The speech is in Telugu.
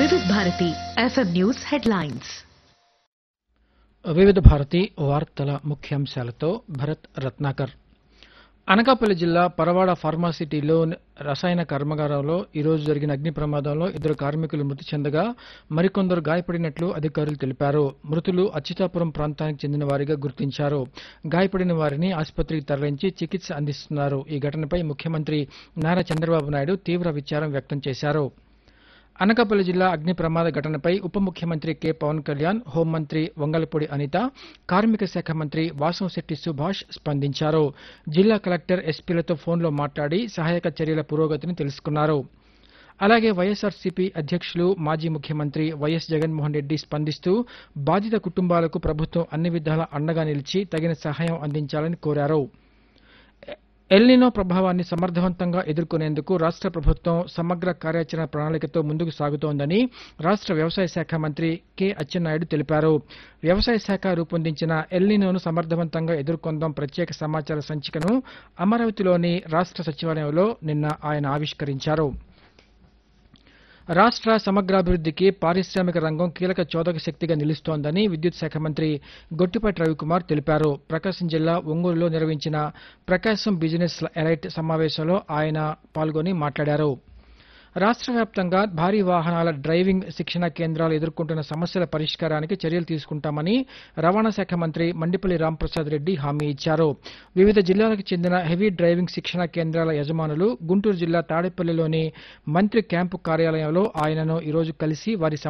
వివిధ భారతి ఎఫ్ఎం న్యూస్ హెడ్లైన్స్ వివిధ భారతి వార్తల ముఖ్యాంశాలతో భరత్ రత్నాకర్ అనకాపల్లి జిల్లా పరవాడ ఫార్మాసిటీలో రసాయన కర్మాగారంలో ఈరోజు జరిగిన అగ్ని ప్రమాదంలో ఇద్దరు కార్మికులు మృతి చెందగా మరికొందరు గాయపడినట్లు అధికారులు తెలిపారు మృతులు అచ్యుతాపురం ప్రాంతానికి చెందిన వారిగా గుర్తించారు గాయపడిన వారిని ఆసుపత్రికి తరలించి చికిత్స అందిస్తున్నారు ఈ ఘటనపై ముఖ్యమంత్రి నారా చంద్రబాబు నాయుడు తీవ్ర విచారం వ్యక్తం చేశారు అనకాపల్లి జిల్లా అగ్ని ప్రమాద ఘటనపై ఉప ముఖ్యమంత్రి కె పవన్ కళ్యాణ్ హోంమంత్రి వంగలపూడి అనిత కార్మిక శాఖ మంత్రి వాసంశెట్టి సుభాష్ స్పందించారు జిల్లా కలెక్టర్ ఎస్పీలతో ఫోన్లో మాట్లాడి సహాయక చర్యల పురోగతిని తెలుసుకున్నారు అలాగే వైఎస్ఆర్సీపీ అధ్యక్షులు మాజీ ముఖ్యమంత్రి వైఎస్ జగన్మోహన్ రెడ్డి స్పందిస్తూ బాధిత కుటుంబాలకు ప్రభుత్వం అన్ని విధాల అండగా నిలిచి తగిన సహాయం అందించాలని కోరారు ఎల్నినో ప్రభావాన్ని సమర్థవంతంగా ఎదుర్కొనేందుకు రాష్ట్ర ప్రభుత్వం సమగ్ర కార్యాచరణ ప్రణాళికతో ముందుకు సాగుతోందని రాష్ట్ర వ్యవసాయ శాఖ మంత్రి కె అచ్చెన్నాయుడు తెలిపారు వ్యవసాయ శాఖ రూపొందించిన ఎల్నినోను సమర్థవంతంగా ఎదుర్కొందాం ప్రత్యేక సమాచార సంచికను అమరావతిలోని రాష్ట్ర సచివాలయంలో నిన్న ఆయన ఆవిష్కరించారు రాష్ట్ర సమగ్రాభివృద్ధికి పారిశ్రామిక రంగం కీలక చోదక శక్తిగా నిలుస్తోందని విద్యుత్ శాఖ మంత్రి గొట్టిపాటి రవికుమార్ తెలిపారు ప్రకాశం జిల్లా ఒంగోలులో నిర్వహించిన ప్రకాశం బిజినెస్ ఎలైట్ సమావేశంలో ఆయన పాల్గొని మాట్లాడారు రాష్ట్ర వ్యాప్తంగా భారీ వాహనాల డ్రైవింగ్ శిక్షణ కేంద్రాలు ఎదుర్కొంటున్న సమస్యల పరిష్కారానికి చర్యలు తీసుకుంటామని రవాణా శాఖ మంత్రి మండిపల్లి రాంప్రసాద్ రెడ్డి హామీ ఇచ్చారు వివిధ జిల్లాలకు చెందిన హెవీ డ్రైవింగ్ శిక్షణ కేంద్రాల యజమానులు గుంటూరు జిల్లా తాడేపల్లిలోని మంత్రి క్యాంపు కార్యాలయంలో ఆయనను ఈరోజు కలిసి వారి